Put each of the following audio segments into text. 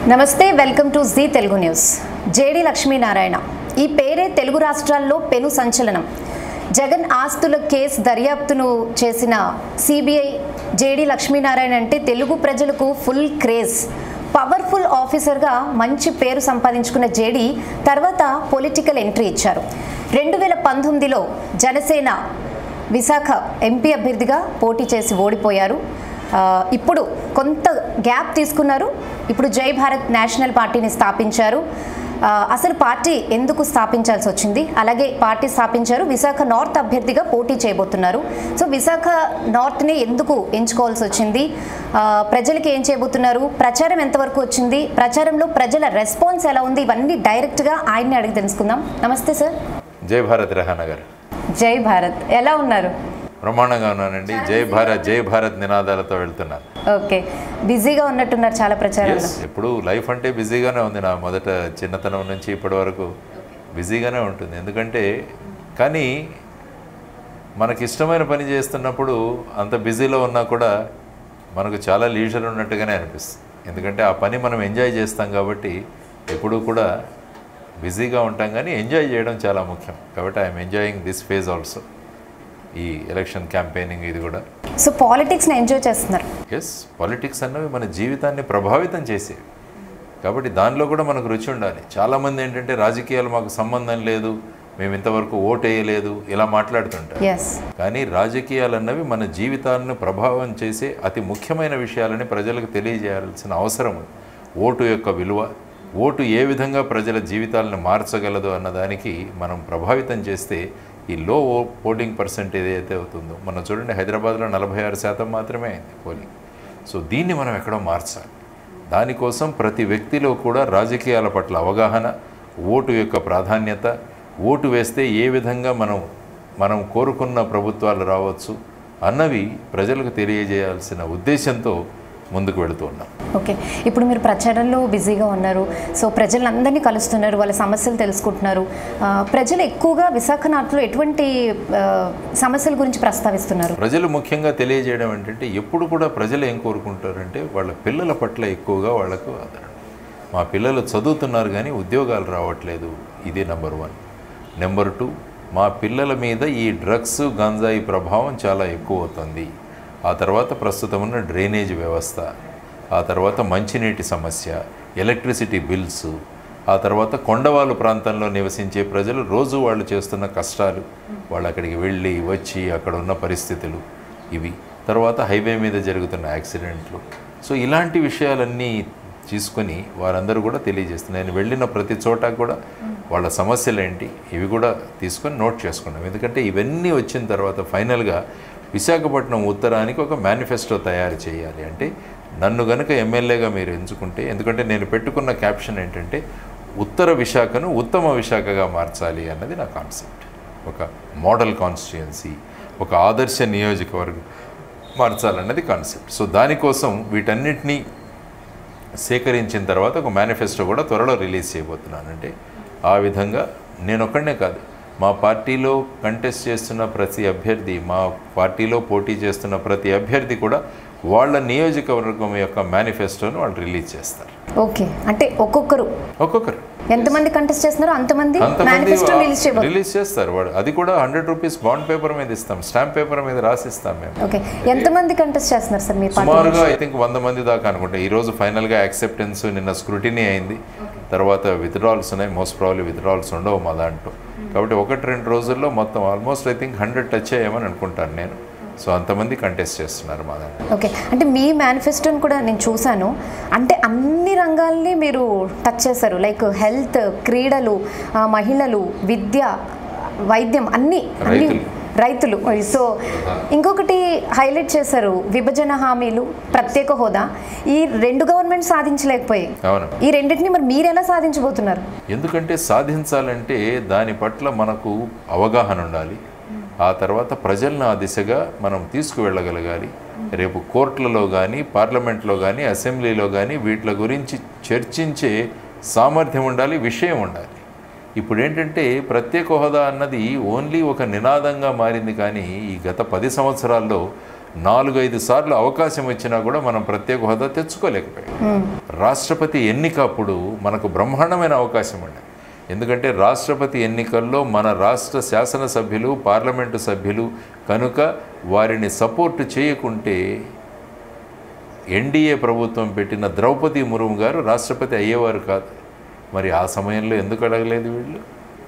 నమస్తే welcome to Zee Telugu news JD Lakshminarayana ఈ పేరే తెలుగు రాష్ట్రాల్లో పెను సంచలనం జగన్ ఆస్తుల కేసు దర్యాప్తును చేసిన సిబిఐ జేడి లక్ష్మీనారాయణ అంటే తెలుగు ప్రజలకు ఫుల్ క్రేజ్ పవర్ఫుల్ ఆఫీసర్గా మంచి పేరు సంపాదించుకున్న జేడి తర్వాత పొలిటికల్ ఎంట్రీ ఇచ్చారు రెండు వేల పంతొమ్మిదిలో జనసేన విశాఖ ఎంపీ అభ్యర్థిగా పోటీ చేసి ఓడిపోయారు ఆ, ఇప్పుడు కొంత గ్యాప్ తీసుకున్నారు ఇప్పుడు జై భారత్ నేషనల్ పార్టీని స్థాపించారు ఆ, అసలు పార్టీ ఎందుకు స్థాపించాల్సి వచ్చింది అలాగే పార్టీ స్థాపించారు విశాఖ నార్త్ అభ్యర్థిగా పోటీ చేయబోతున్నారు సో విశాఖ నార్త్ని ఎందుకు ఎంచుకోవాల్సి వచ్చింది ఆ, ప్రజలకి ఏం చేయబోతున్నారు ప్రచారం ఎంతవరకు వచ్చింది ప్రచారంలో ప్రజల రెస్పాన్స్ ఎలా ఉంది ఇవన్నీ డైరెక్ట్గా ఆయన్ని అడిగి తెలుసుకుందాం నమస్తే సార్ జై భారత్ రెహానా గారు జై భారత్ ఎలా ఉన్నారు బ్రహ్మాండంగా ఉన్నానండి జై భారత్ జై భారత్ నినాదాలతో వెళ్తున్నాను ఓకే బిజీగా ఉన్నట్టున్నారు చాలా ప్రచారంలో Yes, ఎప్పుడు లైఫ్ అంటే బిజీగానే ఉంది నా మొదట చిన్నతనం నుంచి ఇప్పటి వరకు బిజీగానే ఉంటుంది ఎందుకంటే కానీ మనకి ఇష్టమైన పని చేస్తున్నప్పుడు అంత బిజీలో ఉన్నా కూడా మనకు చాలా లీజర్ ఉన్నట్టుగానే అనిపిస్తుంది ఎందుకంటే ఆ పని మనం ఎంజాయ్ చేస్తాం కాబట్టి ఎప్పుడూ కూడా బిజీగా ఉంటాం కానీ ఎంజాయ్ చేయడం చాలా ముఖ్యం కాబట్టి I'm enjoying this phase also ఈ ఎలక్షన్ క్యాంపెయినింగ్ ఇది కూడా సో పాలిటిక్స్ని ఎంజాయ్ చేస్తున్నారు ఎస్ పాలిటిక్స్ అన్నవి మన జీవితాన్ని ప్రభావితం చేసేవి కాబట్టి దానిలో కూడా మనకు రుచి ఉండాలి చాలామంది ఏంటంటే రాజకీయాలు మాకు సంబంధం లేదు మేము ఇంతవరకు ఓటు వేయలేదు ఇలా మాట్లాడుతుంటారు ఎస్ కానీ రాజకీయాలు అన్నవి మన జీవితాలను ప్రభావం చేసే అతి ముఖ్యమైన విషయాలని ప్రజలకు తెలియజేయాల్సిన అవసరం ఉంది ఓటు యొక్క విలువ ఓటు ఏ విధంగా ప్రజల జీవితాలను మార్చగలదు అన్నదానికి మనం ప్రభావితం చేస్తే ఈ లో ఓ- ఓటింగ్ పర్సెంట్ ఏదైతే అవుతుందో మనం చూడండి హైదరాబాద్లో నలభై ఆరు శాతం మాత్రమే అయింది పోలింగ్ సో దీన్ని మనం ఎక్కడో మార్చాలి దానికోసం ప్రతి వ్యక్తిలో కూడా రాజకీయాల పట్ల అవగాహన ఓటు యొక్క ప్రాధాన్యత ఓటు వేస్తే ఏ విధంగా మనం మనం కోరుకున్న ప్రభుత్వాలు రావచ్చు అన్నవి ప్రజలకు తెలియజేయాల్సిన ఉద్దేశంతో ముందుకు వెళుతూ ఉన్నాం ఓకే ఇప్పుడు మీరు ప్రచారంలో బిజీగా ఉన్నారు సో ప్రజలందరినీ కలుస్తున్నారు వాళ్ళ సమస్యలు తెలుసుకుంటున్నారు ఆ, ప్రజలు ఎక్కువగా విశాఖ నాట్లో ఎటువంటి ఆ, సమస్యల గురించి ప్రస్తావిస్తున్నారు ప్రజలు ముఖ్యంగా తెలియజేయడం ఏంటంటే ఎప్పుడు కూడా ప్రజలు ఏం కోరుకుంటారంటే వాళ్ళ పిల్లల పట్ల ఎక్కువగా వాళ్ళకు ఆదరణ మా పిల్లలు చదువుతున్నారు కానీ ఉద్యోగాలు రావట్లేదు ఇది నెంబర్ వన్ నెంబర్ టూ మా పిల్లల మీద ఈ డ్రగ్స్ గంజాయి ప్రభావం చాలా ఎక్కువ అవుతుంది ఆ తర్వాత ప్రస్తుతం ఉన్న డ్రైనేజ్ వ్యవస్థ ఆ తర్వాత మంచినీటి సమస్య ఎలక్ట్రిసిటీ బిల్స్ ఆ తర్వాత కొండవాళ్ళు ప్రాంతంలో నివసించే ప్రజలు రోజు వాళ్ళు చేస్తున్న కష్టాలు వాళ్ళు అక్కడికి వెళ్ళి వచ్చి అక్కడ ఉన్న పరిస్థితులు ఇవి తర్వాత హైవే మీద జరుగుతున్న యాక్సిడెంట్లు సో ఇలాంటి విషయాలన్నీ తీసుకొని వారందరూ కూడా తెలియజేస్తున్నారు నేను వెళ్ళిన ప్రతి చోట కూడా వాళ్ళ సమస్యలు ఏంటి ఇవి కూడా తీసుకొని నోట్ చేసుకున్నాం ఎందుకంటే ఇవన్నీ వచ్చిన తర్వాత ఫైనల్గా విశాఖపట్నం ఉత్తరానికి ఒక మేనిఫెస్టో తయారు చేయాలి అంటే నన్ను గనుక ఎమ్మెల్యేగా మీరు ఎంచుకుంటే ఎందుకంటే నేను పెట్టుకున్న క్యాప్షన్ ఏంటంటే ఉత్తర విశాఖను ఉత్తమ విశాఖగా మార్చాలి అన్నది నా కాన్సెప్ట్ ఒక మోడల్ కాన్స్టిట్యుయెన్సీ ఒక ఆదర్శ నియోజకవర్గం మార్చాలన్నది కాన్సెప్ట్ సో దానికోసం వీటన్నిటినీ సేకరించిన తర్వాత ఒక మేనిఫెస్టో కూడా త్వరలో రిలీజ్ చేయబోతున్నాను అంటే ఆ విధంగా నేను ఒక్కడనే కాదు మా పార్టీలో కంటెస్ట్ చేస్తున్న ప్రతి అభ్యర్థి మా పార్టీలో పోటీ చేస్తున్న ప్రతి అభ్యర్థి కూడా వాళ్ళ నియోజకవర్గం యొక్క మేనిఫెస్టోను వాళ్ళు రిలీజ్ చేస్తారు ఓకే అంటే ఒక్కొక్కరు ఒక్కొక్కరు ఎంతమంది కంటెస్ట్ చేస్తున్నారో అంతమంది అంతమంది మేనిఫెస్టో రిలీజ్ చేయబోతున్నారు రిలీజ్ చేస్తారు వాడు అది కూడా హండ్రెడ్ రూపీస్ బాండ్ పేపర్ మీద ఇస్తాం స్టాంప్ పేపర్ మీద రాసిస్తాం మేము ఓకే ఎంతమంది కంటెస్ట్ చేస్తున్నారు సార్ మీ పార్టీ సుమారుగా ఐ థింక్ వంద మంది దాకా అనుకుంటా ఈ రోజు ఫైనల్గా యాక్సెప్టెన్స్ నిన్న స్క్రూటినీ అయింది తర్వాత విత్డ్రాల్స్ ఉన్నాయి మోస్ట్ ప్రాబ్లీ విత్డ్రాల్స్ ఉండవు మా దాంట్లో కాబట్టి ఒకటి రెండు రోజుల్లో మొత్తం almost I think hundred touch అయ్యామని అనుకుంటాను నేను సో అంతమంది కంటెస్ట్ చేస్తున్నారు మా దాంట్లో ఓకే అంటే మీ మేనిఫెస్టోని కూడా నేను చూశాను అంటే అన్ని రంగాల్ని మీరు టచ్ చేశారు లైక్ హెల్త్ క్రీడలు ఆ, మహిళలు విద్య వైద్యం అన్ని అన్ని రైతులు. రైతులు సో ఇంకొకటి హైలైట్ చేశారు విభజన హామీలు ప్రత్యేక హోదా ఈ రెండు గవర్నమెంట్ సాధించలేకపోయాయి అవును ఈ రెండింటిని మరి మీరు ఎలా సాధించబోతున్నారు ఎందుకంటే సాధించాలంటే దాని పట్ల మనకు అవగాహన ఉండాలి ఆ తర్వాత ప్రజలను ఆ దిశగా మనం తీసుకువెళ్ళగలగాలి రేపు కోర్టులలో కానీ పార్లమెంట్లో కానీ అసెంబ్లీలో కానీ వీటి గురించి చర్చించే సామర్థ్యం ఉండాలి విషయం ఉండాలి ఇప్పుడు ఏంటంటే ప్రత్యేక హోదా అన్నది ఓన్లీ ఒక నినాదంగా మారింది కానీ ఈ గత పది సంవత్సరాల్లో నాలుగు ఐదు సార్లు అవకాశం వచ్చినా కూడా మనం ప్రత్యేక హోదా తెచ్చుకోలేకపోయాం రాష్ట్రపతి ఎన్నిక అప్పుడు మనకు బ్రహ్మాండమైన అవకాశం ఉండే ఎందుకంటే రాష్ట్రపతి ఎన్నికల్లో మన రాష్ట్ర శాసనసభ్యులు పార్లమెంటు సభ్యులు కనుక వారిని సపోర్ట్ చేయకుంటే ఎన్డీఏ ప్రభుత్వం పెట్టిన ద్రౌపది ముర్ము గారు రాష్ట్రపతి అయ్యేవారు కాదు మరి ఆ సమయంలో ఎందుకు అడగలేదు వీళ్ళు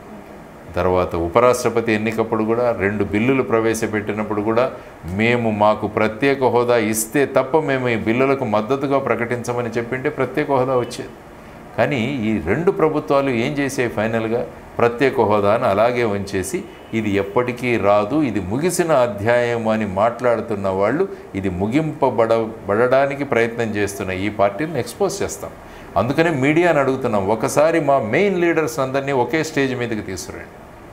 తర్వాత ఉపరాష్ట్రపతి ఎన్నికప్పుడు కూడా రెండు బిల్లులు ప్రవేశపెట్టినప్పుడు కూడా మేము మాకు ప్రత్యేక హోదా ఇస్తే తప్ప మేము ఈ బిల్లులకు మద్దతుగా ప్రకటించమని చెప్పింటే ప్రత్యేక హోదా వచ్చేది కానీ ఈ రెండు ప్రభుత్వాలు ఏం చేసాయి ఫైనల్గా ప్రత్యేక హోదా అని అలాగే ఉంచేసి ఇది ఎప్పటికీ రాదు ఇది ముగిసిన అధ్యాయం అని మాట్లాడుతున్న వాళ్ళు ఇది ముగింపబడ బడడానికి ప్రయత్నం చేస్తున్న ఈ పార్టీని ఎక్స్పోజ్ చేస్తాం అందుకనే మీడియాని అడుగుతున్నాం ఒకసారి మా మెయిన్ లీడర్స్ అందరినీ ఒకే స్టేజ్ మీదకి తీసుకురండి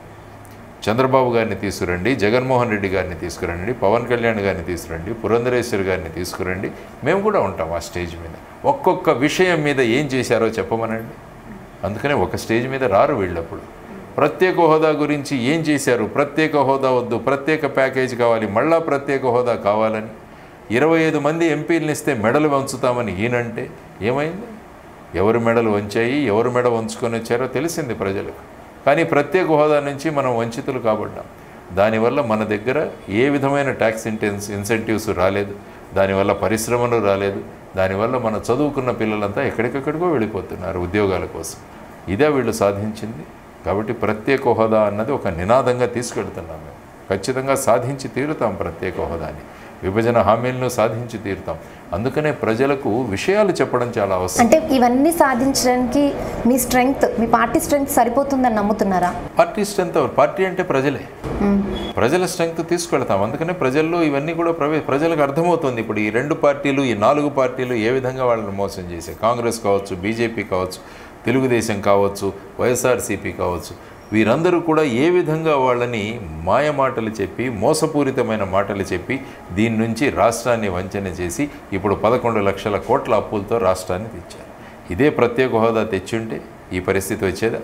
చంద్రబాబు గారిని తీసుకురండి జగన్మోహన్ రెడ్డి గారిని తీసుకురండి పవన్ కళ్యాణ్ గారిని తీసుకురండి పురంధరేశ్వర్ గారిని తీసుకురండి మేము కూడా ఉంటాం ఆ స్టేజ్ మీద ఒక్కొక్క విషయం మీద ఏం చేశారో చెప్పమనండి అందుకనే ఒక స్టేజ్ మీద రారు వీళ్ళప్పుడు ప్రత్యేక హోదా గురించి ఏం చేశారు ప్రత్యేక హోదా వద్దు ప్రత్యేక ప్యాకేజ్ కావాలి మళ్ళా ప్రత్యేక హోదా కావాలని ఇరవై ఐదు మంది ఎంపీలను ఇస్తే మెడలు వంచుతామని ఈయనంటే ఏమైంది ఎవరు మెడలు వంచాయి ఎవరు మెడ వంచుకొని వచ్చారో తెలిసింది ప్రజలకు కానీ ప్రత్యేక హోదా నుంచి మనం వంచితులు కాబడ్డాం దానివల్ల మన దగ్గర ఏ విధమైన ట్యాక్స్ ఇంటెన్స్ ఇన్సెంటివ్స్ రాలేదు దానివల్ల పరిశ్రమలు రాలేదు దానివల్ల మన చదువుకున్న పిల్లలంతా ఎక్కడికెక్కడికో వెళ్ళిపోతున్నారు ఉద్యోగాల కోసం ఇదే వీళ్ళు సాధించింది కాబట్టి ప్రత్యేక హోదా అన్నది ఒక నినాదంగా తీసుకెళ్తున్నాం మేము ఖచ్చితంగా సాధించి తీరుతాం ప్రత్యేక హోదాని విభజన హామీలను సాధించి తీరుతాం అందుకనే ప్రజలకు విషయాలు చెప్పడం చాలా అవసరం అంటే ఇవన్నీ సాధించడానికి మీ స్ట్రెంగ్త్ మీ పార్టీ స్ట్రెంగ్త్ సరిపోతుందని నమ్ముతున్నారా పార్టీ స్ట్రెంత్ పార్టీ అంటే ప్రజలే ప్రజల స్ట్రెంగ్త్ తీసుకెళ్తాం అందుకనే ప్రజల్లో ఇవన్నీ కూడా ప్రవే ప్రజలకు అర్థమవుతుంది ఇప్పుడు ఈ రెండు పార్టీలు ఈ నాలుగు పార్టీలు ఏ విధంగా వాళ్ళని మోసం చేశాయి కాంగ్రెస్ కావచ్చు బీజేపీ కావచ్చు తెలుగుదేశం కావచ్చు వైఎస్ఆర్సీపీ కావచ్చు వీరందరూ కూడా ఏ విధంగా వాళ్ళని మాయ మాటలు చెప్పి మోసపూరితమైన మాటలు చెప్పి దీని నుంచి రాష్ట్రాన్ని వంచన చేసి ఇప్పుడు పదకొండు లక్షల కోట్ల అప్పులతో రాష్ట్రాన్ని తెచ్చారు ఇదే ప్రత్యేక హోదా తెచ్చుంటే ఈ పరిస్థితి వచ్చేదా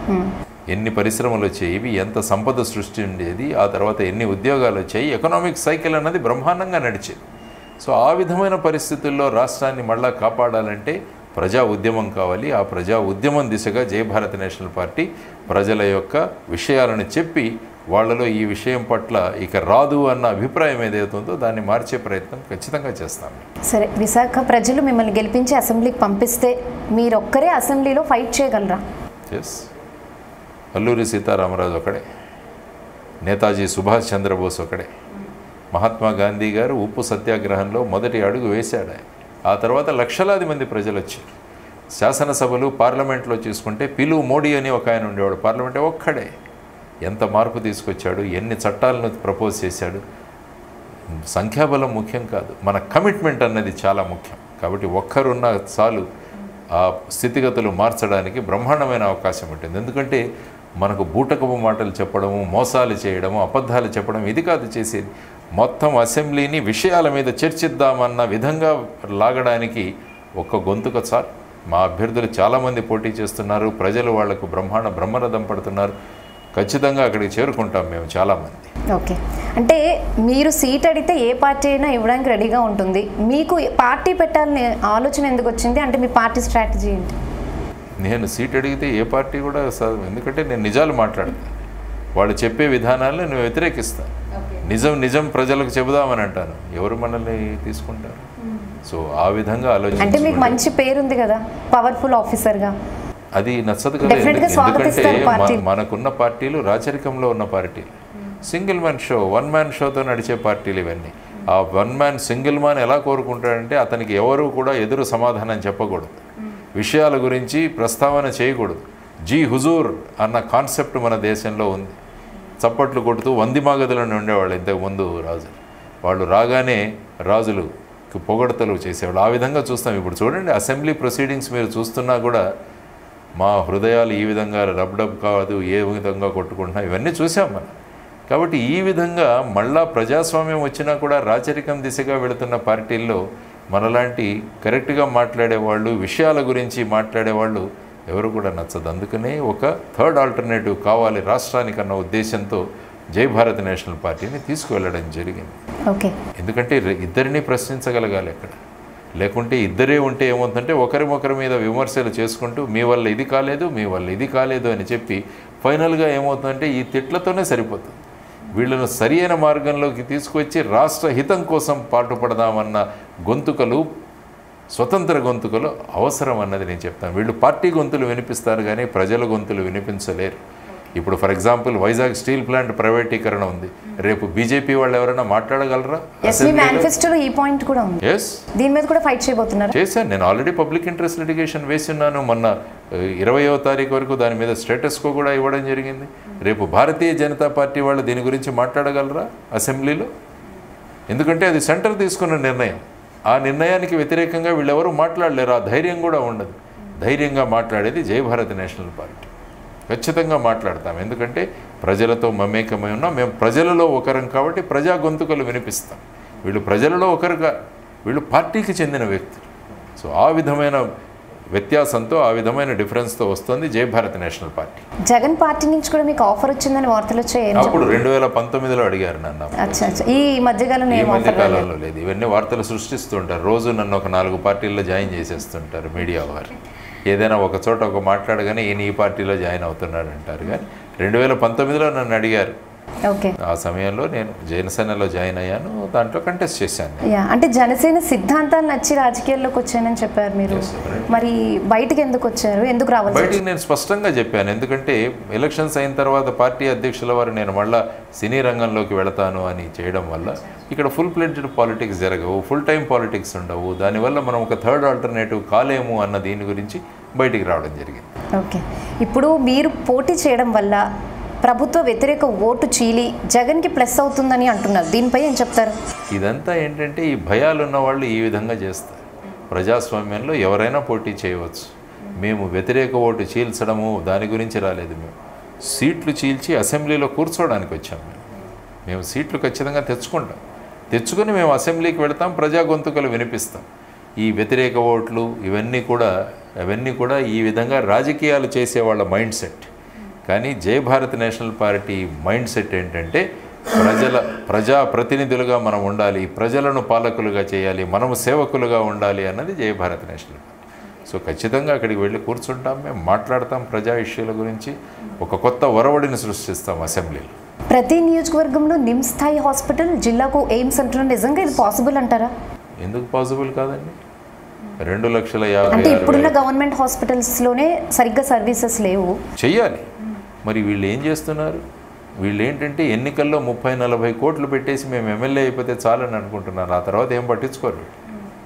ఎన్ని పరిశ్రమలు వచ్చాయి ఇవి ఎంత సంపద సృష్టి ఉండేది ఆ తర్వాత ఎన్ని ఉద్యోగాలు వచ్చాయి ఎకనామిక్ సైకిల్ అన్నది బ్రహ్మాండంగా నడిచేది సో ఆ విధమైన పరిస్థితుల్లో రాష్ట్రాన్ని మళ్ళా కాపాడాలంటే ప్రజా ఉద్యమం కావాలి ఆ ప్రజా ఉద్యమం దిశగా జయభారత్ నేషనల్ పార్టీ ప్రజల యొక్క విషయాలను చెప్పి వాళ్ళలో ఈ విషయం పట్ల ఇక రాదు అన్న అభిప్రాయం ఏదైతుందో దాన్ని మార్చే ప్రయత్నం ఖచ్చితంగా చేస్తాం సరే విశాఖ ప్రజలు మిమ్మల్ని గెలిపించి అసెంబ్లీకి పంపిస్తే మీరొక్కరే అసెంబ్లీలో ఫైట్ చేయగలరా ఎస్ అల్లూరి సీతారామరాజు ఒకడే నేతాజీ సుభాష్ చంద్రబోస్ ఒకడే మహాత్మా గాంధీ గారు ఉప్పు సత్యాగ్రహంలో మొదటి అడుగు వేశాడు ఆయన ఆ తర్వాత లక్షలాది మంది ప్రజలు వచ్చారు శాసనసభలు పార్లమెంట్లో చూసుకుంటే పిలు మోడీ అని ఒక ఆయన ఉండేవాడు పార్లమెంట్ ఒక్కడే ఎంత మార్పు తీసుకొచ్చాడు ఎన్ని చట్టాలను ప్రపోజ్ చేశాడు సంఖ్యాబలం ముఖ్యం కాదు మన కమిట్మెంట్ అన్నది చాలా ముఖ్యం కాబట్టి ఒక్కరున్న చాలు ఆ స్థితిగతులు మార్చడానికి బ్రహ్మాండమైన అవకాశం ఉంటుంది ఎందుకంటే మనకు బూటకపు మాటలు చెప్పడము మోసాలు చేయడము అబద్ధాలు చెప్పడం ఇది కాదు చేసేది మొత్తం అసెంబ్లీని విషయాల మీద చర్చిద్దామన్న విధంగా లాగడానికి ఒక్క గొంతుక చాలు మా అభ్యర్థులు చాలామంది పోటీ చేస్తున్నారు ప్రజలు వాళ్లకు బ్రహ్మాండ బ్రహ్మరథం పడుతున్నారు ఖచ్చితంగా అక్కడికి చేరుకుంటాం మేము చాలామంది ఓకే అంటే మీరు సీట్ అడిగితే ఏ పార్టీ అయినా ఇవ్వడానికి రెడీగా ఉంటుంది మీకు పార్టీ పెట్టాలని ఆలోచన ఎందుకు వచ్చింది అంటే మీ పార్టీ స్ట్రాటజీ ఏంటి నేను సీట్ అడిగితే ఏ పార్టీ కూడా స- ఎందుకంటే నేను నిజాలు మాట్లాడతాను వాళ్ళు చెప్పే విధానాలను నేను వ్యతిరేకిస్తాను నిజం నిజం ప్రజలకు చెబుదామని అంటాను ఎవరు మనల్ని తీసుకుంటారు సో ఆ విధంగా అంటే మీకు ఆలోచించి మంచి పేరుంది కదా పవర్ఫుల్ ఆఫీసర్గా అది నచ్చదు కదా Definitely గా ఎందుకంటే స్వాగతిస్తారు మ- పార్టీ. మనకున్న పార్టీలు రాచరికంలో ఉన్న పార్టీలు single man show one man షోతో నడిచే పార్టీలు ఇవన్నీ ఆ వన్ మ్యాన్ సింగిల్ మ్యాన్ ఎలా కోరుకుంటాడంటే అతనికి ఎవరు కూడా ఎదురు సమాధానం చెప్పకూడదు విషయాల గురించి ప్రస్తావన చేయకూడదు జీ హుజూర్ అన్న కాన్సెప్ట్ మన దేశంలో ఉంది చప్పట్లు కొడుతూ వందిమాగదులను ఉండేవాళ్ళు ఇంతకు ముందు రాజులు వాళ్ళు రాగానే రాజులు పొగడతలు చేసేవాళ్ళు ఆ విధంగా చూస్తాం ఇప్పుడు చూడండి అసెంబ్లీ ప్రొసీడింగ్స్ మీరు చూస్తున్నా కూడా మా హృదయాలు ఈ విధంగా రబ్డబ్ కాదు ఏ విధంగా కొట్టుకుంటున్నా ఇవన్నీ చూసాం మనం కాబట్టి ఈ విధంగా మళ్ళా ప్రజాస్వామ్యం వచ్చినా కూడా రాచరికం దిశగా వెళుతున్న పార్టీల్లో మనలాంటి కరెక్ట్గా మాట్లాడేవాళ్ళు విషయాల గురించి మాట్లాడేవాళ్ళు ఎవరు కూడా నచ్చదు అందుకనే ఒక థర్డ్ ఆల్టర్నేటివ్ కావాలి రాష్ట్రానికన్న ఉద్దేశంతో జై భారత్ నేషనల్ పార్టీని తీసుకువెళ్ళడం జరిగింది ఓకే ఎందుకంటే రె- ఇద్దరిని ప్రశ్నించగలగాలి అక్కడ లేకుంటే ఇద్దరే ఉంటే ఏమవుతుందంటే ఒకరి మీద విమర్శలు చేసుకుంటూ మీ వల్ల ఇది కాలేదు మీ వల్ల ఇది కాలేదు అని చెప్పి ఫైనల్గా ఏమవుతుందంటే ఈ తిట్లతోనే సరిపోతుంది వీళ్ళను సరి అయిన మార్గంలోకి తీసుకొచ్చి రాష్ట్ర హితం కోసం పాటుపడదామన్న గొంతుకలు స్వతంత్ర గొంతుకలు అవసరం అన్నది నేను చెప్తాను వీళ్ళు పార్టీ గొంతులు వినిపిస్తారు కానీ ప్రజల గొంతులు వినిపించలేరు ఇప్పుడు for example Vizag steel plant ప్రైవేటీకరణ ఉంది రేపు బీజేపీ వాళ్ళు ఎవరైనా మాట్లాడగలరా ఎస్ మీ మేనిఫెస్టోలో ఈ పాయింట్ కూడా ఉంది ఎస్ దీని మీద కూడా ఫైట్ చేయబోతున్నారు చేశాను నేను ఆల్రెడీ పబ్లిక్ ఇంట్రెస్ట్ లిటిగేషన్ వేస్తున్నాను మొన్న ఇరవయో తారీఖు వరకు దాని మీద స్టేటస్ కో కూడా ఇవ్వడం జరిగింది రేపు భారతీయ జనతా పార్టీ వాళ్ళు దీని గురించి మాట్లాడగలరా అసెంబ్లీలో ఎందుకంటే అది సెంటర్ తీసుకున్న నిర్ణయం ఆ నిర్ణయానికి వ్యతిరేకంగా వీళ్ళెవరూ మాట్లాడలేరు ఆ ధైర్యం కూడా ఉండదు ధైర్యంగా మాట్లాడేది జై భారత్ నేషనల్ పార్టీ ఖచ్చితంగా మాట్లాడతాం ఎందుకంటే ప్రజలతో మమేకమై ఉన్నాం మేము ప్రజలలో ఒకరం కాబట్టి ప్రజా గొంతుకలు వినిపిస్తాం వీళ్ళు ప్రజలలో ఒకరుగా వీళ్ళు పార్టీకి చెందిన వ్యక్తులు సో ఆ విధమైన వ్యత్యాసంతో ఆ విధమైన డిఫరెన్స్తో వస్తుంది Jai Bharat national party Jagan party నుంచి కూడా మీకు ఆఫర్ వచ్చిందని వార్తలు వచ్చాయి ఏం అప్పుడు రెండు వేల పంతొమ్మిదిలో అడిగారు నన్ను అచ్చా అచ్చా ఈ మధ్యకాలంలో ఈ ఏం మధ్య ఆఫర్ రాలేదు కాలంలో లేదు ఇవన్నీ వార్తలు సృష్టిస్తుంటారు రోజు నన్ను ఒక నాలుగు పార్టీల్లో జాయిన్ చేసేస్తుంటారు మీడియా వారు ఏదైనా ఒక చోట ఒక మాట్లాడగానే ఈయన ఈ పార్టీలో జాయిన్ అవుతున్నాడు అంటారు కానీ రెండు వేల పంతొమ్మిదిలో నన్ను అడిగారు ఓకే ఆ సమయంలో నేను జనసేనలో జాయిన్ అయ్యాను దాంట్లో కంటెస్ట్ చేశాను నేను. యా అంటే జనసేన సిద్ధాంతాలు నచ్చి రాజకీయాల్లోకి వచ్చానని చెప్పారు మీరు Yes, correct. మరి బయటికి ఎందుకు వచ్చారు ఎందుకు రావాలి బయటికి నేను స్పష్టంగా చెప్పాను ఎందుకంటే ఎలక్షన్స్ అయిన తర్వాత పార్టీ అధ్యక్షుల వారు నేను మళ్ళా సినీ రంగంలోకి వెళతాను అని చేయడం వల్ల ఇక్కడ ఫుల్ ప్లేటెడ్ పాలిటిక్స్ జరగవు ఫుల్ టైం పాలిటిక్స్ ఉండవు దానివల్ల మనం ఒక థర్డ్ ఆల్టర్నేటివ్ కాలేము అన్న దీని గురించి బయటికి రావడం జరిగింది ఓకే ఇప్పుడు మీరు పోటీ చేయడం వల్ల ప్రభుత్వ వ్యతిరేక ఓటు చీలి జగన్కి ప్లస్ అవుతుందని అంటున్నారు దీనిపై ఏం చెప్తారు ఇదంతా ఏంటంటే ఈ భయాలు ఉన్న వాళ్ళు ఈ విధంగా చేస్తారు ప్రజాస్వామ్యంలో ఎవరైనా పోటీ చేయవచ్చు మేము వ్యతిరేక ఓటు చీల్చడము దాని గురించి రాలేదు మేము సీట్లు చీల్చి అసెంబ్లీలో కూర్చోవడానికి వచ్చాం మేము మేము సీట్లు ఖచ్చితంగా తెచ్చుకుంటాం తెచ్చుకొని మేము అసెంబ్లీకి వెళతాం ప్రజా గొంతుకలు వినిపిస్తాం ఈ వ్యతిరేక ఓట్లు ఇవన్నీ కూడా అవన్నీ కూడా ఈ విధంగా రాజకీయాలు చేసే వాళ్ళ మైండ్ సెట్ కానీ Jai Bharat national party mindset ఏంటంటే ప్రజల ప్రజా ప్రతినిధులుగా మనం ఉండాలి ప్రజలను పాలకులుగా చేయాలి మనము సేవకులుగా ఉండాలి అన్నది జై భారత్ నేషనల్ పార్టీ సో ఖచ్చితంగా అక్కడికి వెళ్ళి కూర్చుంటాం మేము మాట్లాడతాం ప్రజా ఇష్యూల గురించి ఒక కొత్త ఒరవడిని సృష్టిస్తాం అసెంబ్లీలో ప్రతి నియోజకవర్గంలో నిమ్స్ స్థాయి హాస్పిటల్ జిల్లాకు ఎయిమ్స్ అంటున్నారు నిజంగా ఇది పాసిబుల్ అంటారా ఎందుకు పాసిబుల్ కాదండి రెండు లక్షల యాభై అంటే ఆరు ఇప్పుడున్న వేల గవర్నమెంట్ హాస్పిటల్స్లోనే సరిగ్గా సర్వీసెస్ లేవు చెయ్యాలి మరి వీళ్ళు ఏం చేస్తున్నారు వీళ్ళు ఏంటంటే ఎన్నికల్లో ముప్పై నలభై కోట్లు పెట్టేసి మేము ఎమ్మెల్యే అయిపోతే చాలని అనుకుంటున్నారు ఆ తర్వాత ఏం పట్టించుకోరు వీళ్ళు.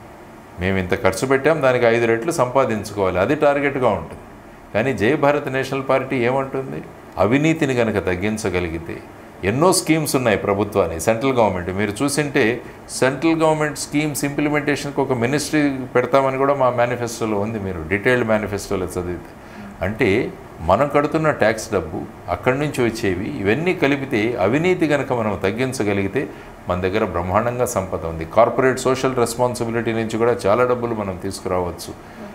మేము ఇంత ఖర్చు పెట్టాం దానికి ఐదు రెట్లు సంపాదించుకోవాలి అది టార్గెట్గా ఉంటుంది కానీ జై భారత్ నేషనల్ పార్టీ ఏమంటుంది అవినీతిని కనుక తగ్గించగలిగితే ఎన్నో స్కీమ్స్ ఉన్నాయి ప్రభుత్వాన్ని సెంట్రల్ గవర్నమెంట్ మీరు చూసింటే సెంట్రల్ గవర్నమెంట్ స్కీమ్స్ ఇంప్లిమెంటేషన్కి ఒక మినిస్ట్రీ పెడతామని కూడా మా మేనిఫెస్టోలో ఉంది మీరు డీటెయిల్డ్ మేనిఫెస్టోలో చదివితే అంటే మనం కడుతున్న ట్యాక్స్ డబ్బు అక్కడి నుంచి వచ్చేవి ఇవన్నీ కలిపితే అవినీతి కనుక మనం తగ్గించగలిగితే మన దగ్గర బ్రహ్మాండంగా సంపద ఉంది కార్పొరేట్ సోషల్ రెస్పాన్సిబిలిటీ నుంచి కూడా చాలా డబ్బులు మనం తీసుకురావచ్చు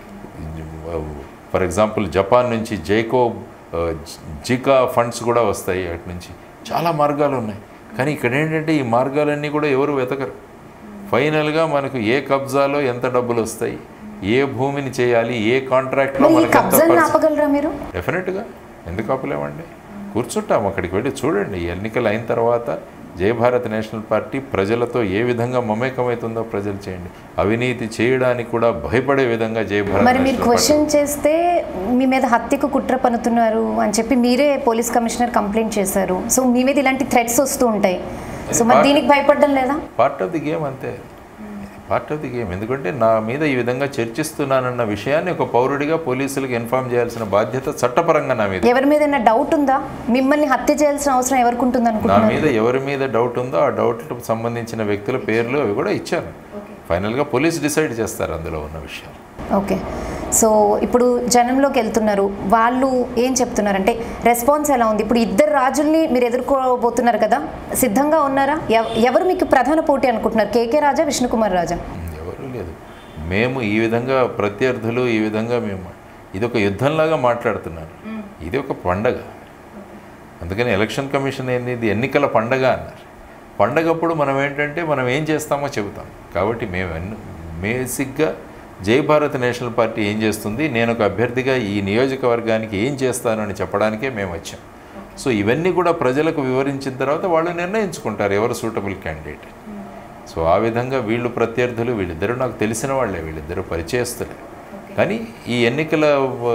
ఫర్ ఎగ్జాంపుల్ జపాన్ నుంచి జైకో ఆ, జి- జికా ఫండ్స్ కూడా వస్తాయి అటు నుంచి చాలా మార్గాలు ఉన్నాయి కానీ ఇక్కడ ఏంటంటే ఈ మార్గాలన్నీ కూడా ఎవరు వెతకరు ఫైనల్గా మనకు ఏ కబ్జాలో ఎంత డబ్బులు వస్తాయి ఏ భూమిని చేయాలి ఏ కాంట్రాక్ట్లో మరి ఈ మనకి ఎంత కబ్జాలను పర్సెంట్ ఆపగలరా మీరు డెఫినెట్గా ఎందుకు ఆపలేమండి కూర్చుంటాం అక్కడికి వెళ్ళి చూడండి ఈ ఎన్నికలు అయిన తర్వాత జయ భారత్ నేషనల్ పార్టీ ప్రజలతో ఏ విధంగా మమేకమవుతుందో ప్రజలు చేయండి అవినీతి చేయడానికి కూడా భయపడే విధంగా జయ భారత్ మరి మీరు నేషనల్ పార్టీ క్వశ్చన్ చేస్తే మీ మీద హత్యకు కుట్ర పన్నుతున్నారు అని చెప్పి మీరే పోలీస్ కమిషనర్ కంప్లైంట్ చేశారు సో మీ మీద ఇలాంటి థ్రెట్స్ వస్తూ ఉంటాయి సో మరి దీనికి భయపడడం లేదా పార్ట్ ఆఫ్ ది గేమ్ అంతే పార్ట్ ఆఫ్ ది గేమ్ ఎందుకంటే నా మీద ఈ విధంగా చర్చిస్తున్నానన్న విషయాన్ని ఒక పౌరుడిగా పోలీసులకు ఇన్ఫార్మ్ చేయాల్సిన బాధ్యత చట్టపరంగా నా మీద ఎవరి మీద ఏమైనా డౌట్ ఉందా మిమ్మల్ని హత్య చేయాల్సిన అవసరం ఎవరికి ఉంటుంది నా అనుకుంటున్నారు మీద ఎవరి మీద డౌట్ ఉందో ఆ డౌట్లకు సంబంధించిన వ్యక్తుల పేర్లు అవి కూడా ఇచ్చాను ఫైనల్గా పోలీస్ డిసైడ్ చేస్తారు అందులో ఉన్న విషయం ఓకే సో ఇప్పుడు జనంలోకి వెళ్తున్నారు వాళ్ళు ఏం చెప్తున్నారంటే రెస్పాన్స్ ఎలా ఉంది ఇప్పుడు ఇద్దరు రాజుల్ని మీరు ఎదుర్కోబోతున్నారు కదా సిద్ధంగా ఉన్నారా ఎవ- ఎవరు మీకు ప్రధాన పోటీ అనుకుంటున్నారు కేకే రాజా విష్ణుకుమార్ రాజా ఎవరు లేదు మేము ఈ విధంగా ప్రత్యర్థులు ఈ విధంగా మేము ఇది ఒక యుద్ధంలాగా మాట్లాడుతున్నారు ఇది ఒక పండగ అందుకని ఎలక్షన్ కమిషన్ ఏంది ఇది ఎన్నికల పండగ అన్నారు పండగప్పుడు మనం ఏంటంటే మనం ఏం చేస్తామో చెబుతాం కాబట్టి మేము ఎన్ని బేసిక్గా జై భారత్ నేషనల్ పార్టీ ఏం చేస్తుంది నేను ఒక అభ్యర్థిగా ఈ నియోజకవర్గానికి ఏం చేస్తాను అని చెప్పడానికే మేము వచ్చాం సో ఇవన్నీ కూడా ప్రజలకు వివరించిన తర్వాత వాళ్ళు నిర్ణయించుకుంటారు ఎవరు సూటబుల్ క్యాండిడేట్ సో ఆ విధంగా వీళ్ళు ప్రత్యర్థులు వీళ్ళిద్దరూ నాకు తెలిసిన వాళ్ళే వీళ్ళిద్దరూ పరిచయస్తులే కానీ ఈ ఎన్నికల ఆ,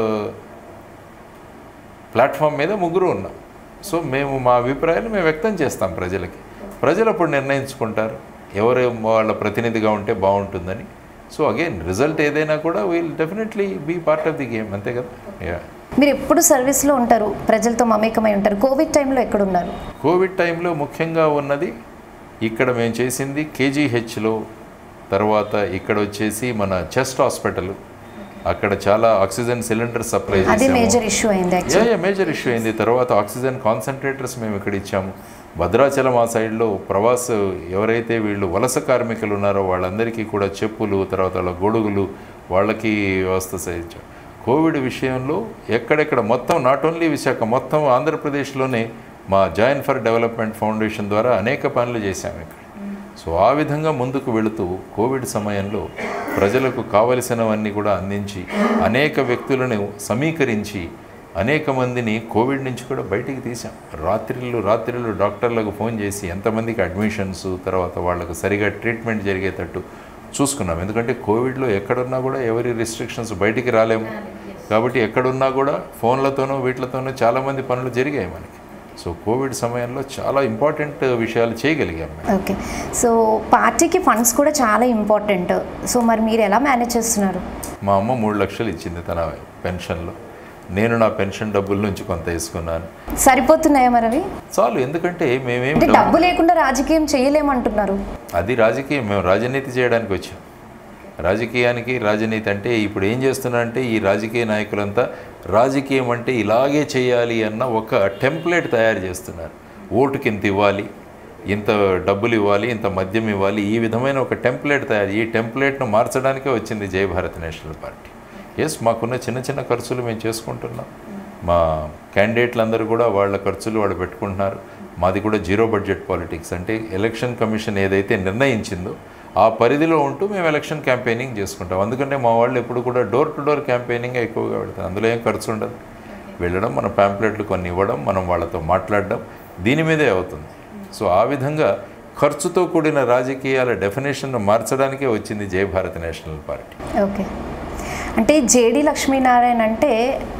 ప్లాట్ఫామ్ మీద ముగ్గురు ఉన్నాం సో మేము మా అభిప్రాయాలు మేము వ్యక్తం చేస్తాం ప్రజలకి ప్రజలు అప్పుడు నిర్ణయించుకుంటారు ఎవరు వాళ్ళ ప్రతినిధిగా ఉంటే బాగుంటుందని సో అగైన్ రిజల్ట్ ఏదైనా కూడా we'll definitely be part of the game అంతే కదా యా మీరు ఎప్పుడు సర్వీస్లో ఉంటారు ప్రజలతో మమేకమై ఉంటారు కోవిడ్ టైంలో ఎక్కడున్నారు కోవిడ్ టైంలో ముఖ్యంగా ఉన్నది ఇక్కడ మేము చేసింది కేజీహెచ్లో తర్వాత ఇక్కడ వచ్చేసి మన చెస్ట్ హాస్పిటల్ అక్కడ చాలా ఆక్సిజన్ సిలిండర్ సప్లై అది చేసాము మేజర్ ఇష్యూ అయింది యాక్చువల్ యా మేజర్ ఇష్యూ అయింది తర్వాత ఆక్సిజన్ కాన్సన్ట్రేటర్స్ మేము ఇక్కడ ఇచ్చాము భద్రాచలం ఆ సైడ్లో ప్రవాస ఎవరైతే వీళ్ళు వలస కార్మికులు ఉన్నారో వాళ్ళందరికీ కూడా చెప్పులు తర్వాత వాళ్ళ గొడుగులు వాళ్ళకి వ్యవస్థ చేయించాం కోవిడ్ విషయంలో ఎక్కడెక్కడ మొత్తం నాట్ ఓన్లీ విశాఖ మొత్తం ఆంధ్రప్రదేశ్లోనే మా జాయిన్ ఫర్ డెవలప్మెంట్ ఫౌండేషన్ ద్వారా అనేక పనులు చేశాము ఇక్కడ సో ఆ విధంగా ముందుకు వెళుతూ కోవిడ్ సమయంలో ప్రజలకు కావలసినవన్నీ కూడా అందించి అనేక వ్యక్తులను సమీకరించి అనేక మందిని కోవిడ్ నుంచి కూడా బయటికి తీసాం రాత్రిళ్ళు రాత్రిళ్ళు డాక్టర్లకు ఫోన్ చేసి ఎంతమందికి అడ్మిషన్స్ తర్వాత వాళ్ళకు సరిగా ట్రీట్మెంట్ జరిగేటట్టు చూసుకున్నాం ఎందుకంటే కోవిడ్లో ఎక్కడున్నా కూడా ఎవరి రిస్ట్రిక్షన్స్ బయటికి రాలేము కాబట్టి ఎక్కడున్నా కూడా ఫోన్లతోనూ వీటితోనూ చాలామంది పనులు జరిగాయి మనకి సో కోవిడ్ సమయంలో చాలా ఇంపార్టెంట్ విషయాలు చేయగలిగాం మేము ఓకే సో పార్టీకి ఫండ్స్ కూడా చాలా ఇంపార్టెంట్ సో మరి మీరు ఎలా మేనేజ్ చేస్తున్నారు మా అమ్మ మూడు లక్షలు ఇచ్చింది తన పెన్షన్లో నేను నా పెన్షన్ డబ్బుల నుంచి కొంత వేసుకున్నాను సరిపోతున్నాయా మరి అవి చాలు ఎందుకంటే మేమేం అంటే డబ్బు లేకుండా రాజకీయం చేయలేమంటున్నారు అది రాజకీయం మేము రాజనీతి చేయడానికి వచ్చాం రాజకీయానికి రాజనీతి అంటే ఇప్పుడు ఏం చేస్తున్నా అంటే ఈ రాజకీయ నాయకులంతా రాజకీయం అంటే ఇలాగే చేయాలి అన్న ఒక టెంప్లెట్ తయారు చేస్తున్నారు ఓటుకి ఇంత ఇవ్వాలి ఇంత డబ్బులు ఇవ్వాలి ఇంత మద్యం ఇవ్వాలి ఈ విధమైన ఒక టెంప్లెట్ తయారు ఈ టెంప్లెట్ను మార్చడానికే వచ్చింది Jai Bharat national party yes మాకున్న చిన్న చిన్న ఖర్చులు మేము చేసుకుంటున్నాం మా క్యాండిడేట్లందరూ కూడా వాళ్ళ ఖర్చులు వాళ్ళు పెట్టుకుంటున్నారు మాది కూడా జీరో బడ్జెట్ పాలిటిక్స్ అంటే ఎలక్షన్ కమిషన్ ఏదైతే నిర్ణయించిందో ఆ పరిధిలో ఉంటూ మేము ఎలక్షన్ క్యాంపెయినింగ్ చేసుకుంటాం అందుకంటే మా వాళ్ళు ఎప్పుడు కూడా డోర్ టు డోర్ క్యాంపెయినింగ్ ఎక్కువగా పెడతారు అందులో ఏం ఖర్చు ఉండదు వెళ్ళడం మన ప్యాంప్లెట్లు కొన్ని ఇవ్వడం మనం వాళ్ళతో మాట్లాడడం దీని మీదే అవుతుంది సో ఆ విధంగా ఖర్చుతో కూడిన రాజకీయాల డెఫినేషన్ను మార్చడానికే వచ్చింది Jai Bharat national party okay అంటే జేడి లక్ష్మీనారాయణ అంటే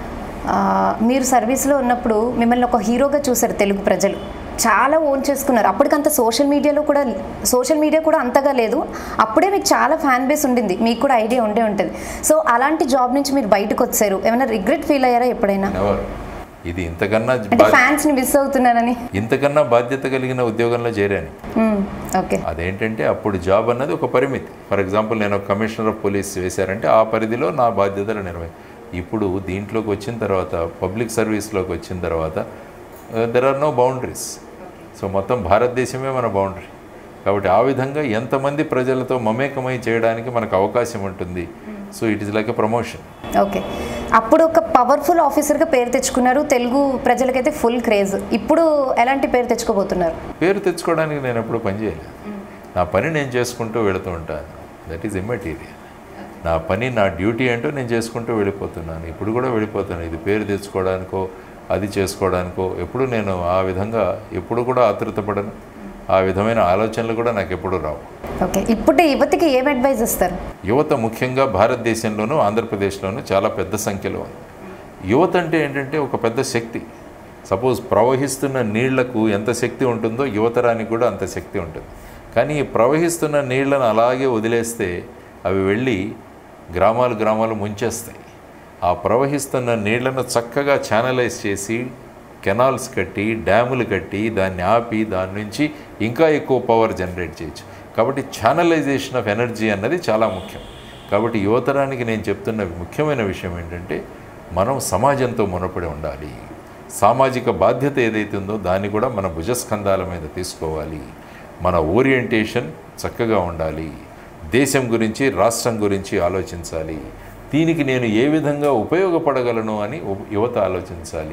ఆ, మీరు సర్వీస్లో ఉన్నప్పుడు మిమ్మల్ని ఒక హీరోగా చూశారు తెలుగు ప్రజలు చాలా ఓన్ చేసుకున్నారు అప్పటికంత సోషల్ మీడియాలో కూడా సోషల్ మీడియా కూడా అంతగా లేదు అప్పుడే మీకు చాలా ఫ్యాన్ బేస్ ఉండింది మీకు కూడా ఐడియా ఉండే ఉంటుంది సో అలాంటి జాబ్ నుంచి మీరు బయటకు వచ్చారు ఏమైనా రిగ్రెట్ ఫీల్ అయ్యారా ఎప్పుడైనా ఎవరు ఇది ఇంతకన్నా అంటే బా- ఫ్యాన్స్ని మిస్ అవుతున్నారని ఇంతకన్నా బాధ్యత కలిగిన ఉద్యోగంలో చేరాను మ్మ్. ఓకే అదేంటంటే అప్పుడు జాబ్ అన్నది ఒక పరిమితి ఫర్ ఎగ్జాంపుల్ నేను ఒక కమిషనర్ ఆఫ్ పోలీస్ వేశారంటే ఆ పరిధిలో నా బాధ్యతలు నిర్వహి ఇప్పుడు దీంట్లోకి వచ్చిన తర్వాత పబ్లిక్ సర్వీస్లోకి వచ్చిన తర్వాత there are no boundaries so మొత్తం భారతదేశమే మన బౌండరీ కాబట్టి ఆ విధంగా ఎంతమంది ప్రజలతో మమేకమై చేయడానికి మనకు అవకాశం ఉంటుంది so it is like a promotion okay అప్పుడు ఒక పవర్ఫుల్ ఆఫీసర్గా పేరు తెచ్చుకున్నారు తెలుగు ప్రజలకైతే ఫుల్ క్రేజ్ ఇప్పుడు ఎలాంటి పేరు తెచ్చుకోబోతున్నారు పేరు తెచ్చుకోవడానికి నేను ఎప్పుడు పని చేయలేదు నా పని నేను చేసుకుంటూ వెళుతూ ఉంటాను దట్ ఈజ్ ఇమ్మెటీరియల్ నా పని నా డ్యూటీ అంటూ నేను చేసుకుంటూ వెళ్ళిపోతున్నాను ఇప్పుడు కూడా వెళ్ళిపోతున్నాను ఇది పేరు తెచ్చుకోవడానికో అది చేసుకోవడానికో ఎప్పుడు నేను ఆ విధంగా ఎప్పుడు కూడా ఆతృతపడను ఆ విధమైన ఆలోచనలు కూడా నాకు ఎప్పుడు రావు ఓకే ఇప్పుడు యువతకి ఏం అడ్వైజ్ ఇస్తారు యువత ముఖ్యంగా భారతదేశంలోనూ ఆంధ్రప్రదేశ్లోనూ చాలా పెద్ద సంఖ్యలో ఉంది యువత అంటే ఏంటంటే ఒక పెద్ద శక్తి సపోజ్ ప్రవహిస్తున్న నీళ్లకు ఎంత శక్తి ఉంటుందో యువతరానికి కూడా అంత శక్తి ఉంటుంది కానీ ఈ ప్రవహిస్తున్న నీళ్లను అలాగే వదిలేస్తే అవి వెళ్ళి గ్రామాలు గ్రామాలు ముంచేస్తాయి ఆ ప్రవహిస్తున్న నీళ్లను చక్కగా ఛానలైజ్ చేసి కెనాల్స్ కట్టి డ్యాములు కట్టి దాన్ని ఆపి దాని నుంచి ఇంకా ఎక్కువ పవర్ జనరేట్ చేయొచ్చు కాబట్టి ఛానలైజేషన్ ఆఫ్ ఎనర్జీ అన్నది చాలా ముఖ్యం కాబట్టి యువతరానికి నేను చెప్తున్న ముఖ్యమైన విషయం ఏంటంటే మనం సమాజంతో మునపడి ఉండాలి సామాజిక బాధ్యత ఏదైతే ఉందో దాన్ని కూడా మన భుజస్కంధాల మీద తీసుకోవాలి మన ఓరియంటేషన్ చక్కగా ఉండాలి దేశం గురించి రాష్ట్రం గురించి ఆలోచించాలి దీనికి నేను ఏ విధంగా ఉపయోగపడగలను అని ఉ- యువత ఆలోచించాలి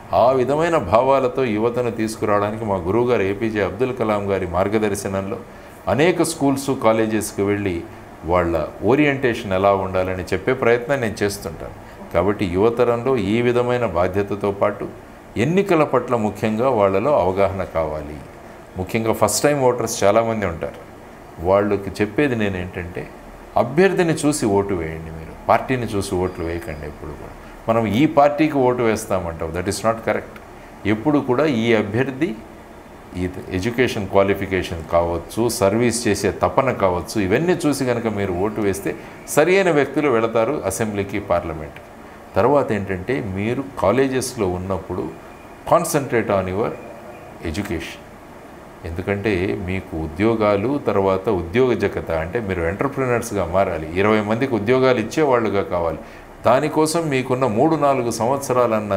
ఆ విధమైన భావాలతో యువతను తీసుకురావడానికి మా గురువుగారు ఏపీజే అబ్దుల్ కలాం గారి మార్గదర్శనంలో అనేక స్కూల్స్ కాలేజెస్కి వెళ్ళి వాళ్ళ ఓరియంటేషన్ ఎలా ఉండాలని చెప్పే ప్రయత్నం నేను చేస్తుంటాను కాబట్టి యువతరంలో ఈ విధమైన బాధ్యతతో పాటు ఎన్నికల పట్ల ముఖ్యంగా వాళ్ళలో అవగాహన కావాలి ముఖ్యంగా ఫస్ట్ టైం ఓటర్స్ చాలామంది ఉంటారు వాళ్ళకి చెప్పేది నేను ఏంటంటే అభ్యర్థిని చూసి ఓటు వేయండి మీరు పార్టీని చూసి ఓట్లు వేయకండి ఎప్పుడు కూడా మనం ఈ పార్టీకి ఓటు వేస్తామంటాం దట్ ఈస్ నాట్ కరెక్ట్ ఎప్పుడు కూడా ఈ అభ్యర్థి ఈ ఎడ్యుకేషన్ క్వాలిఫికేషన్ కావచ్చు సర్వీస్ చేసే తపన కావచ్చు ఇవన్నీ చూసి కనుక మీరు ఓటు వేస్తే సరియైన వ్యక్తులు వెళతారు అసెంబ్లీకి పార్లమెంట్కి తర్వాత ఏంటంటే మీరు కాలేజెస్లో ఉన్నప్పుడు కాన్సన్ట్రేట్ ఆన్ యువర్ ఎడ్యుకేషన్ ఎందుకంటే మీకు ఉద్యోగాలు తర్వాత ఉద్యోగజకత అంటే మీరు ఎంటర్ప్రినర్స్గా మారాలి ఇరవై మందికి ఉద్యోగాలు ఇచ్చేవాళ్ళుగా కావాలి దానికోసం మీకున్న మూడు నాలుగు సంవత్సరాలన్న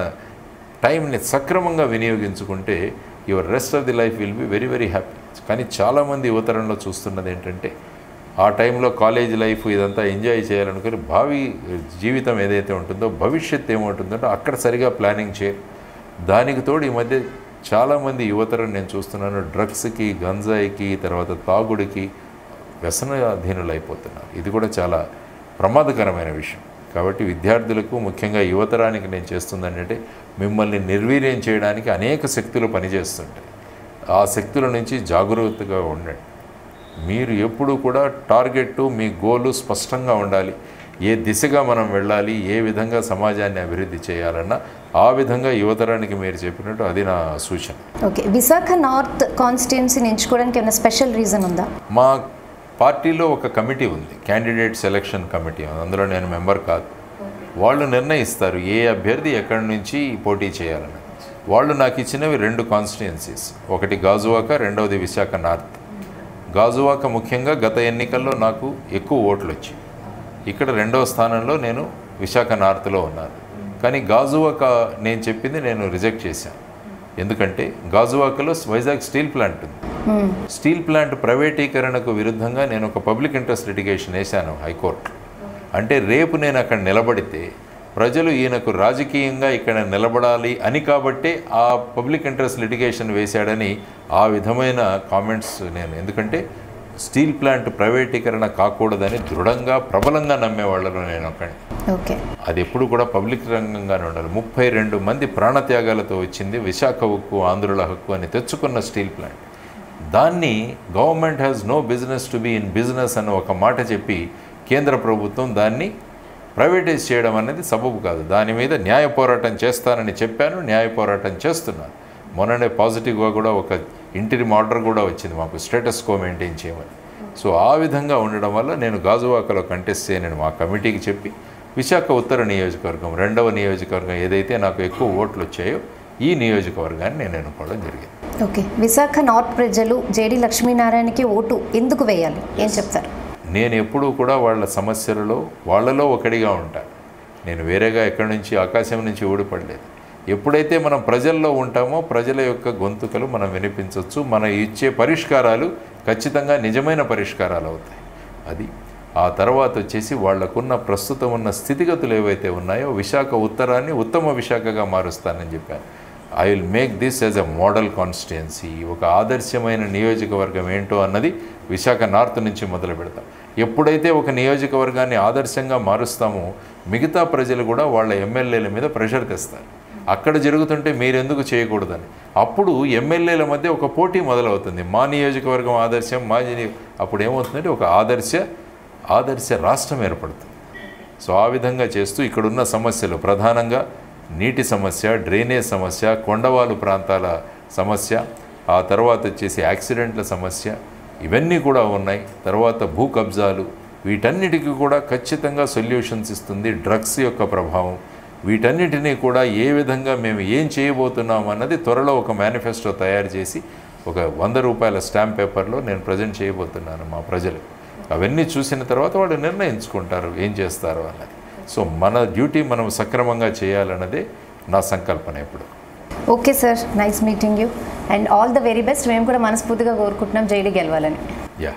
టైంని సక్రమంగా వినియోగించుకుంటే your rest of the life will be very very happy కానీ చాలామంది యువతరంలో చూస్తున్నది ఏంటంటే ఆ టైంలో కాలేజ్ లైఫ్ ఇదంతా ఎంజాయ్ చేయాలనుకుని భావి జీవితం ఏదైతే ఉంటుందో భవిష్యత్ ఏముంటుందో అక్కడ సరిగా ప్లానింగ్ చేయరు దానికి తోడు ఈ మధ్య చాలామంది యువతరం నేను చూస్తున్నాను డ్రగ్స్కి గంజాయికి తర్వాత తాగుడికి వ్యసనాధీనులు అయిపోతున్నారు ఇది కూడా చాలా ప్రమాదకరమైన విషయం కాబట్టి విద్యార్థులకు ముఖ్యంగా యువతరానికి నేను చేస్తుంది ఏంటంటే మిమ్మల్ని నిర్వీర్యం చేయడానికి అనేక శక్తులు పనిచేస్తుంటాయి ఆ శక్తుల నుంచి జాగరూకతగా ఉండండి మీరు ఎప్పుడు కూడా టార్గెట్ మీ గోలు స్పష్టంగా ఉండాలి ఏ దిశగా మనం వెళ్ళాలి ఏ విధంగా సమాజాన్ని అభివృద్ధి చేయాలన్నా ఆ విధంగా యువతరానికి మీరు చెప్పినట్టు అది నా సూచన ఓకే విశాఖ నార్త్ కాన్స్టిట్యున్సీని ఎంచుకోవడానికి ఏమైనా స్పెషల్ రీజన్ ఉందా మా పార్టీలో ఒక కమిటీ ఉంది క్యాండిడేట్ సెలక్షన్ కమిటీ అందులో నేను మెంబర్ కాదు వాళ్ళు నిర్ణయిస్తారు ఏ అభ్యర్థి ఎక్కడి నుంచి పోటీ చేయాలని వాళ్ళు నాకు ఇచ్చినవి రెండు కాన్స్టిట్యున్సీస్ ఒకటి గాజువాక రెండవది విశాఖ నార్త్ గాజువాక ముఖ్యంగా గత ఎన్నికల్లో నాకు ఎక్కువ ఓట్లు వచ్చాయి ఇక్కడ రెండవ స్థానంలో నేను విశాఖ నార్త్లో ఉన్నాను కానీ గాజువాక నేను చెప్పింది నేను రిజెక్ట్ చేశాను ఎందుకంటే గాజువాకలో వైజాగ్ స్టీల్ ప్లాంట్ ఉంది స్టీల్ ప్లాంట్ ప్రైవేటీకరణకు విరుద్ధంగా నేను ఒక పబ్లిక్ ఇంట్రెస్ట్ లిటిగేషన్ వేశాను హైకోర్టు అంటే రేపు నేను అక్కడ నిలబడితే ప్రజలు ఈయనకు రాజకీయంగా ఇక్కడ నిలబడాలి అని కాబట్టే ఆ పబ్లిక్ ఇంట్రెస్ట్ లిటిగేషన్ వేశాడని ఆ విధమైన కామెంట్స్ నేను ఎందుకంటే స్టీల్ ప్లాంట్ ప్రైవేటీకరణ కాకూడదని దృఢంగా ప్రబలంగా నమ్మేవాళ్ళలో నేను ఒకని ఓకే అది ఎప్పుడు కూడా పబ్లిక్ రంగంగానే ఉండాలి ముప్పై రెండు మంది ప్రాణత్యాగాలతో వచ్చింది విశాఖ హక్కు ఆంధ్రుల హక్కు అని తెచ్చుకున్న స్టీల్ ప్లాంట్ దాన్ని government has no business to be in business అని ఒక మాట చెప్పి కేంద్ర ప్రభుత్వం దాన్ని ప్రైవేటైజ్ చేయడం అనేది సబబు కాదు దాని మీద న్యాయ పోరాటం చేస్తానని చెప్పాను న్యాయ పోరాటం చేస్తున్నాను మొన్ననే పాజిటివ్గా కూడా ఒక ఇంటిరి ఆర్డర్ కూడా వచ్చింది మాకు స్టేటస్ కో మెయింటైన్ చేయమని సో ఆ విధంగా ఉండడం వల్ల నేను గాజువాకలో కంటెస్ట్ చేయనని మా కమిటీకి చెప్పి విశాఖ ఉత్తర నియోజకవర్గం రెండవ నియోజకవర్గం ఏదైతే నాకు ఎక్కువ ఓట్లు వచ్చాయో ఈ నియోజకవర్గాన్ని నేను ఎన్నుకోవడం జరిగింది ఓకే విశాఖ నార్త్ ప్రజలు జేడి లక్ష్మీనారాయణకి ఓటు ఎందుకు వేయాలి ఏం చెప్తారు నేను ఎప్పుడూ కూడా వాళ్ళ సమస్యలలో వాళ్ళలో ఒకడిగా ఉంటాను నేను వేరేగా ఎక్కడి నుంచి ఆకాశం నుంచి ఊడిపడలేదు ఎప్పుడైతే మనం ప్రజల్లో ఉంటామో ప్రజల యొక్క గొంతుకలు మనం వినిపించవచ్చు మనం ఇచ్చే పరిష్కారాలు ఖచ్చితంగా నిజమైన పరిష్కారాలు అవుతాయి అది ఆ తర్వాత వచ్చేసి వాళ్లకున్న ప్రస్తుతం ఉన్న స్థితిగతులు ఏవైతే ఉన్నాయో విశాఖ ఉత్తరాన్ని ఉత్తమ విశాఖగా మారుస్తానని చెప్పాను I will make this as a model constituency ఒక ఆదర్శమైన నియోజకవర్గం ఏంటో అన్నది విశాఖ నార్త్ నుంచి మొదలు పెడతాం ఎప్పుడైతే ఒక నియోజకవర్గాన్ని ఆదర్శంగా మారుస్తామో మిగతా ప్రజలు కూడా వాళ్ళ ఎమ్మెల్యేల మీద ప్రెషర్ తెస్తారు అక్కడ జరుగుతుంటే మీరెందుకు చేయకూడదని అప్పుడు ఎమ్మెల్యేల మధ్య ఒక పోటీ మొదలవుతుంది మా నియోజకవర్గం ఆదర్శం మా నియో- అప్పుడు ఏమవుతుందంటే ఒక ఆదర్శ ఆదర్శ రాష్ట్రం ఏర్పడుతుంది సో ఆ విధంగా చేస్తూ ఇక్కడున్న సమస్యలు ప్రధానంగా నీటి సమస్య డ్రైనేజ్ సమస్య కొండవాలు ప్రాంతాల సమస్య ఆ తర్వాత వచ్చేసి యాక్సిడెంట్ల సమస్య ఇవన్నీ కూడా ఉన్నాయి తర్వాత భూ కబ్జాలు వీటన్నిటికీ కూడా ఖచ్చితంగా సొల్యూషన్స్ ఇస్తుంది డ్రగ్స్ యొక్క ప్రభావం వీటన్నిటినీ కూడా ఏ విధంగా మేము ఏం చేయబోతున్నాం అన్నది త్వరలో ఒక మేనిఫెస్టో తయారు చేసి ఒక వంద రూపాయల స్టాంప్ పేపర్లో నేను ప్రజెంట్ చేయబోతున్నాను మా ప్రజలు అవన్నీ చూసిన తర్వాత వాళ్ళు నిర్ణయించుకుంటారు ఏం చేస్తారో అన్నది సో మన డ్యూటీ మనం సక్రమంగా చేయాలన్నదే నా సంకల్పన ఎప్పుడు okay sir nice meeting you and all the very best మేము కూడా మనస్ఫూర్తిగా కోరుకుంటున్నాం జైలు గెలవాలని యా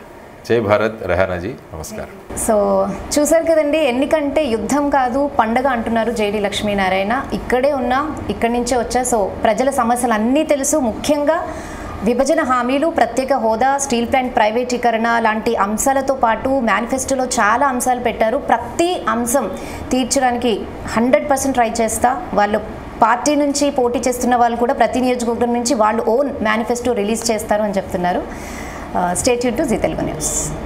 జై భారత్ రెహానాజీ నమస్కారం సో చూసారు కదండి ఎన్నికంటే యుద్ధం కాదు పండగ అంటున్నారు జేడి లక్ష్మీనారాయణ ఇక్కడే ఉన్నా ఇక్కడి నుంచే వచ్చా సో ప్రజల సమస్యలు అన్నీ తెలుసు ముఖ్యంగా విభజన హామీలు ప్రత్యేక హోదా స్టీల్ ప్లాంట్ ప్రైవేటీకరణ లాంటి అంశాలతో పాటు మేనిఫెస్టోలో చాలా అంశాలు పెట్టారు ప్రతి అంశం తీర్చడానికి హండ్రెడ్ పర్సెంట్ ట్రై చేస్తా వాళ్ళు పార్టీ నుంచి పోటీ చేస్తున్న వాళ్ళు కూడా ప్రతి నియోజకవర్గం నుంచి వాళ్ళు ఓన్ మేనిఫెస్టో రిలీజ్ చేస్తారు అని చెప్తున్నారు state to Zee Telugu news